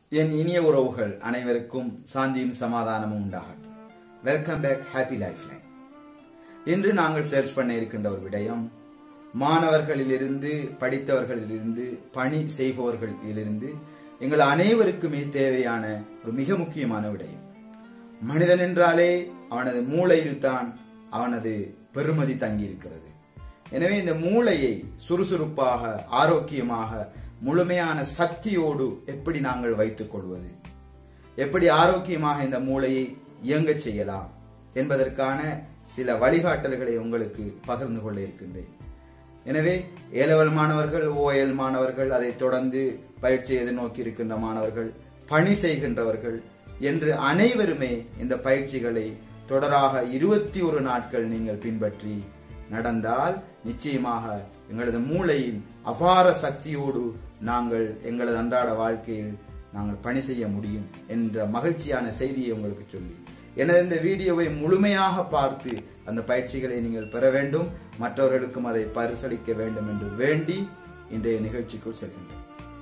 என் இனிய உறவுகள் அனைவருக்கும் சாந்தியும் சமாதானமும் உண்டாகட்டும் welcome back happy life line இன்று நாங்கள் சர்ச் பண்ண இருக்கின்ற ஒரு விடயம் மாணவர்களிலிருந்து படித்தவர்களிலிருந்து பணி செய்பவர்களிலிருந்து எங்கள் அனைவருக்குமே தேவையான ஒரு மிக முக்கியமான விடயம் மனிதன் என்றாலே அவனது மூளையில் தான் அவனது பெருமதி தங்கியிருக்கிறது எனவே இந்த மூளையை சுறுசுறுப்பாக ஆரோக்கியமாக முழுமையான சக்தியோடு எப்படி நாங்கள் வைத்துக் கொள்வது எப்படி ஆரோக்கியமாக இந்த மூளையை இயங்கச் செய்யலாம் என்பதற்கான சில வழிகாட்டல்களை உங்களுக்கு பகிர்ந்து கொள்ள இருக்கின்றேன் எனவே ஏலவல் மாணவர்கள் ஓஎல் மாணவர்கள் அதை தொடர்ந்து பயிற்சி எதிர்நோக்கி இருக்கின்ற மாணவர்கள் பணி செய்கின்றவர்கள் என்று அனைவருமே இந்த பயிற்சிகளை தொடராக இருபத்தி ஒரு நாட்கள் நீங்கள் பின்பற்றி நடந்தால் நிச்சயமாக எங்களது மூளையின் அபார சக்தியோடு நாங்கள் எங்களது அன்றாட வாழ்க்கையில் நாங்கள் பணி செய்ய முடியும் என்ற மகிழ்ச்சியான செய்தியை உங்களுக்கு சொல்லி எனது இந்த வீடியோவை முழுமையாக பார்த்து அந்த பயிற்சிகளை நீங்கள் பெற வேண்டும் மற்றவர்களுக்கும் அதை பரிசளிக்க வேண்டும் என்று வேண்டி இன்றைய நிகழ்ச்சிக்குள் செல்கின்றேன்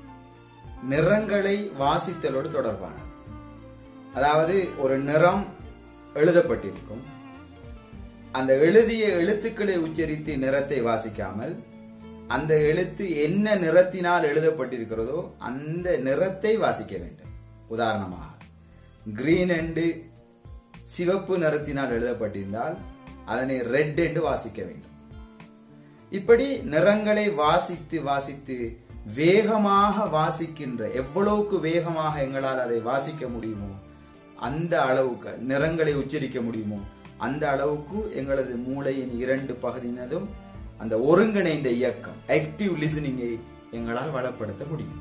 நிறங்களை வாசித்தலோடு தொடர்பானது அதாவது ஒரு நிறம் எழுதப்பட்டிருக்கும் அந்த எழுதிய எழுத்துக்களை உச்சரித்து நிறத்தை வாசிக்காமல் அந்த எழுத்து என்ன நிறத்தினால் எழுதப்பட்டிருக்கிறதோ அந்த நிறத்தை வாசிக்க வேண்டும் உதாரணமாக கிரீன் என்று சிவப்பு நிறத்தினால் எழுதப்பட்டிருந்தால் அதனை ரெட் என்று வாசிக்க வேண்டும் இப்படி நிறங்களை வாசித்து வாசித்து வேகமாக வாசிக்கின்ற எவ்வளவுக்கு வேகமாக எங்களால் அதை வாசிக்க முடியுமோ அந்த அளவுக்கு நிறங்களை உச்சரிக்க முடியுமோ அந்த அளவுக்கு எங்களது மூளையின் இரண்டு பகுதியினதும் அந்த ஒருங்கிணைந்த இயக்கம் ஆக்டிவ் லிசனிங்கை எங்களால் வளப்படுத்த முடியும்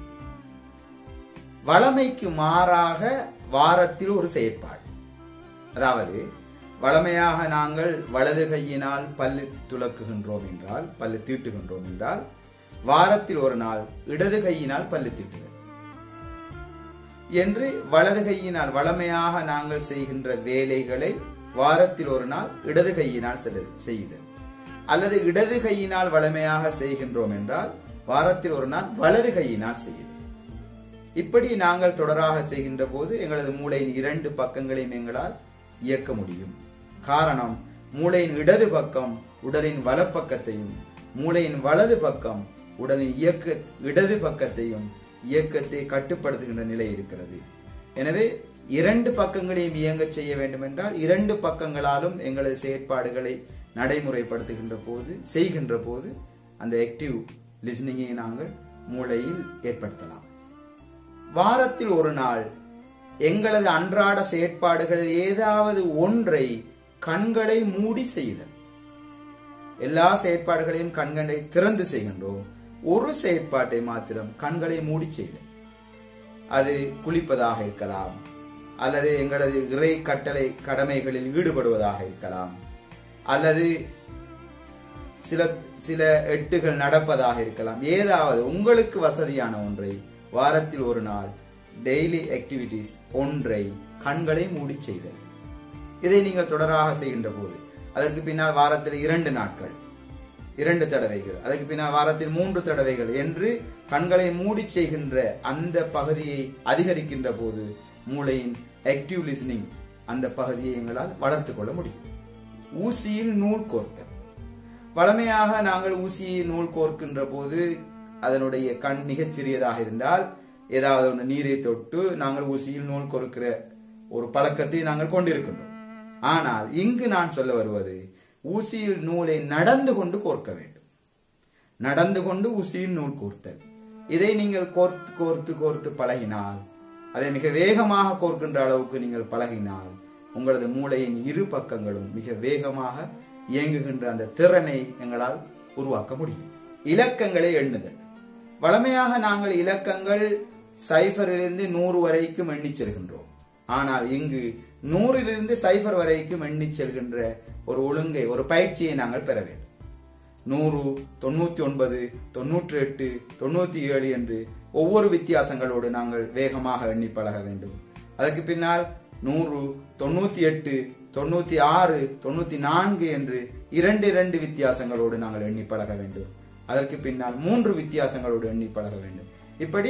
வளமைக்கு மாறாக வாரத்தில் ஒரு செயற்பாடு அதாவது வளமையாக நாங்கள் வலது கையினால் பல்லு துலக்குகின்றோம் என்றால் பல்லு தீட்டுகின்றோம் என்றால் வாரத்தில் ஒரு நாள் இடது கையினால் பல்லு தீட்டுதல் என்று வலது கையினால் வளமையாக நாங்கள் செய்கின்ற வேலைகளை வாரத்தில் ஒரு நாள் இடது கையினால் செய்தல் அல்லது இடது கையினால் வளமையாக செய்கின்றோம் என்றால் வாரத்தில் ஒரு நாள் வலது கையினால் செய்யுதல் இப்படி நாங்கள் தொடராக செய்கின்ற போது எங்களது மூளையின் இரண்டு பக்கங்களையும் எங்களால் இயக்க முடியும் காரணம் மூளையின் இடது பக்கம் உடலின் வலப்பக்கத்தையும் மூளையின் வலது பக்கம் உடலின் இயக்க இடது பக்கத்தையும் இயக்கத்தை கட்டுப்படுத்துகின்ற நிலை இருக்கிறது எனவே இரண்டு பக்கங்களையும் இயங்க செய்ய வேண்டும் என்றால் இரண்டு பக்கங்களாலும் எங்களது செயற்பாடுகளை நடைமுறைப்படுத்துகின்ற போது செய்கின்ற போது அந்த ஆக்டிவ் லிஸ்னிங்கை நாங்கள் மூளையில் ஏற்படுத்தலாம் வாரத்தில் ஒரு நாள் எங்களது அன்றாட செயற்பாடுகள் ஏதாவது ஒன்றை கண்களை மூடி செய்தல் எல்லா செயற்பாடுகளையும் கண்களை திறந்து செய்கின்றோம் ஒரு செயற்பாட்டை மாத்திரம் கண்களை மூடி செய்தல் அது குளிப்பதாக இருக்கலாம் அல்லது எங்களது இறை கட்டளை கடமைகளில் ஈடுபடுவதாக இருக்கலாம் அல்லது சில சில எட்டுகள் நடப்பதாக இருக்கலாம் ஏதாவது உங்களுக்கு வசதியான ஒன்றை வாரத்தில் ஒரு நாள் டெய்லி ஆக்டிவிட்டிஸ் ஒன்றை கண்களை மூடி செய்தல் இதை நீங்கள் தொடராக செய்கின்ற போது அதற்கு பின்னால் வாரத்தில் இரண்டு நாட்கள் இரண்டு தடவைகள் அதற்கு பின்னால் வாரத்தில் மூன்று தடவைகள் என்று கண்களை மூடி செய்கின்ற அந்த பகுதியை அதிகரிக்கின்ற போது மூளையின் ஆக்டிவ் லிசனிங் அந்த பகுதியை எங்களால் வளர்த்து கொள்ள முடியும் ஊசியில் நூல் கோர்த்தல் வளமையாக நாங்கள் ஊசியை நூல் கோர்க்கின்ற போது அதனுடைய கண் மிகச் சிறியதாக இருந்தால் ஏதாவது ஒன்று நீரை தொட்டு நாங்கள் ஊசியில் நூல் கோர்க்கிற ஒரு பழக்கத்தை நாங்கள் கொண்டிருக்கின்றோம் ஆனால் இங்கு நான் சொல்ல வருவது ஊசியில் நூலை நடந்து கொண்டு கோர்க்க வேண்டும் நடந்து கொண்டு ஊசியில் நூல் கோர்த்தல் இதை நீங்கள் கோர்த்து கோர்த்து கோர்த்து பழகினால் அதை மிக வேகமாக கோர்க்கின்ற அளவுக்கு நீங்கள் பழகினால் உங்களது மூளையின் இரு பக்கங்களும் மிக வேகமாக இயங்குகின்ற அந்த திறனை எங்களால் உருவாக்க முடியும் இலக்கங்களை எண்ணுதல் வளமையாக நாங்கள் இலக்கங்கள் சைஃபரிலிருந்து நூறு வரைக்கும் எண்ணி செல்கின்றோம் ஆனால் இங்கு நூறிலிருந்து சைஃபர் வரைக்கும் எண்ணி செல்கின்ற ஒரு ஒழுங்கை ஒரு பயிற்சியை நாங்கள் பெற வேண்டும் நூறு தொண்ணூத்தி ஒன்பது தொன்னூற்றி எட்டு தொண்ணூத்தி ஏழு என்று ஒவ்வொரு வித்தியாசங்களோடு நாங்கள் வேகமாக எண்ணி பழக வேண்டும் அதற்கு பின்னால் நூறு தொண்ணூத்தி எட்டு தொண்ணூத்தி ஆறு தொண்ணூத்தி நான்கு என்று இரண்டு இரண்டு வித்தியாசங்களோடு நாங்கள் எண்ணி பழக வேண்டும் அதற்கு பின்னால் மூன்று வித்தியாசங்களோடு எண்ணி பழக வேண்டும் இப்படி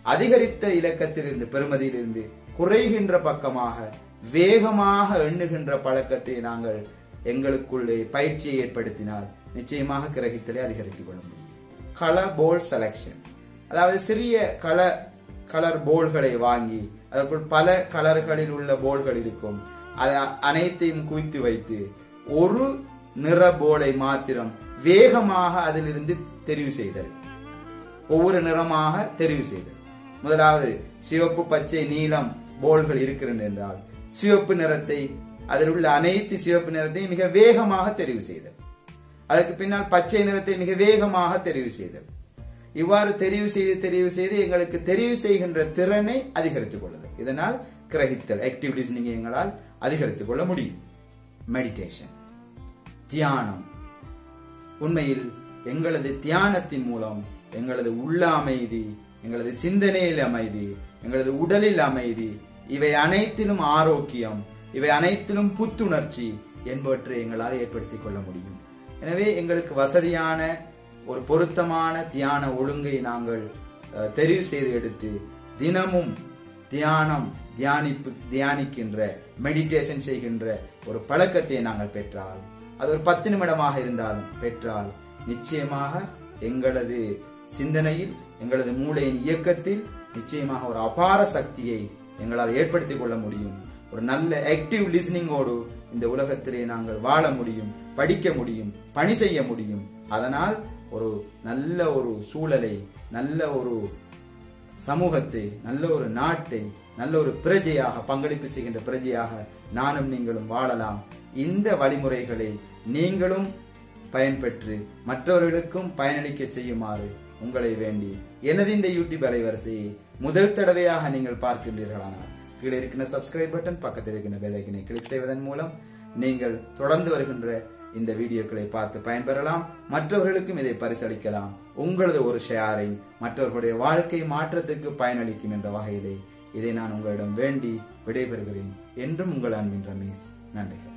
அதிகரித்த இலக்கத்திலிருந்து பெறுமதியிலிருந்து குறைகின்ற பக்கமாக வேகமாக எண்ணுகின்ற பழக்கத்தை நாங்கள் எங்களுக்குள்ளே பயிற்சியை ஏற்படுத்தினால் நிச்சயமாக கிரகித்தலை அதிகரித்துக் கொள்ள முடியும் கலர் போல் செலக்ஷன் அதாவது சிறிய கலர் கலர் போல்களை வாங்கி அதற்குள் பல கலர்களில் உள்ள போல்கள் இருக்கும் அதை அனைத்தையும் குவித்து வைத்து ஒரு நிற போலை மாத்திரம் வேகமாக அதிலிருந்து தெரிவு செய்தல் ஒவ்வொரு நிறமாக தெரிவு செய்தல் முதலாவது சிவப்பு பச்சை நீலம் போல்கள் இருக்கிறது என்றால் சிவப்பு நிறத்தை அதில் உள்ள அனைத்து சிவப்பு நிறத்தையும் மிக வேகமாக தெரிவு செய்தல் அதற்கு பின்னால் பச்சை நிறத்தை மிக வேகமாக தெரிவு செய்தல் இவ்வாறு தெரிவு செய்து தெரிவு செய்து எங்களுக்கு தெரிவு செய்கின்ற திறனை அதிகரித்துக் கொள்ளுதல் இதனால் கிரகித்தல் ஆக்டிவ் லிஸ்னிங் எங்களால் அதிகரித்துக் கொள்ள முடியும் மெடிடேஷன் தியானம் உண்மையில் எங்களது தியானத்தின் மூலம் எங்களது உள்ள அமைதி எங்களது சிந்தனையில் அமைதி எங்களது உடலில் அமைதி இவை அனைத்திலும் ஆரோக்கியம் இவை அனைத்திலும் புத்துணர்ச்சி என்பவற்றை எங்களால் ஏற்படுத்திக் கொள்ள முடியும் எனவே எங்களுக்கு வசதியான ஒரு பொருத்தமான தியான ஒழுங்கை நாங்கள் அஹ், தெரிவு செய்து எடுத்து தினமும் தியானம் தியானிப்பு தியானிக்கின்ற மெடிடேஷன் செய்கின்ற ஒரு பழக்கத்தை நாங்கள் பெற்றால் அது ஒரு பத்து நிமிடமாக இருந்தாலும் பெற்றால் நிச்சயமாக எங்களது சிந்தனையில் எங்களது மூளையின் இயக்கத்தில் நிச்சயமாக ஒரு அபார சக்தியை எங்களால் ஏற்படுத்திக் கொள்ள முடியும் ஒரு நல்ல ஆக்டிவ் லிசனிங்கோடு இந்த உலகத்திலே நாங்கள் வாழ முடியும் படிக்க முடியும் பணி செய்ய முடியும் அதனால் ஒரு நல்ல ஒரு சூழலை நல்ல ஒரு சமூகத்தை நல்ல ஒரு நாட்டை நல்ல ஒரு பிரஜையாக பங்களிப்பு செய்கின்ற பிரஜையாக நானும் நீங்களும் வாழலாம் இந்த வழிமுறைகளை நீங்களும் பயன்பெற்று மற்றவர்களுக்கும் பயனளிக்க செய்யுமாறு உங்களை வேண்டி எனது இந்த யூடியூப் அலைவரிசையை முதல் தடவையாக நீங்கள் பார்க்கின்றீர்களானால் கீழே இருக்கின்ற சப்ஸ்கிரைப் பட்டன் பக்கத்தில் இருக்கின்ற பெல் ஐக்கனை கிளிக் செய்வதன் மூலம் நீங்கள் தொடர்ந்து வருகின்ற இந்த வீடியோக்களை பார்த்து பயன்பெறலாம் மற்றவர்களுக்கும் இதை பரிசளிக்கலாம் உங்களது ஒரு ஷேரிங் மற்றவர்களுடைய வாழ்க்கை மாற்றத்துக்கு பயனளிக்கும் என்ற வகையிலே இதை நான் உங்களிடம் வேண்டி விடைபெறுகிறேன் என்றும் உங்கள் அன்பின் ரமேஷ் நன்றிகள்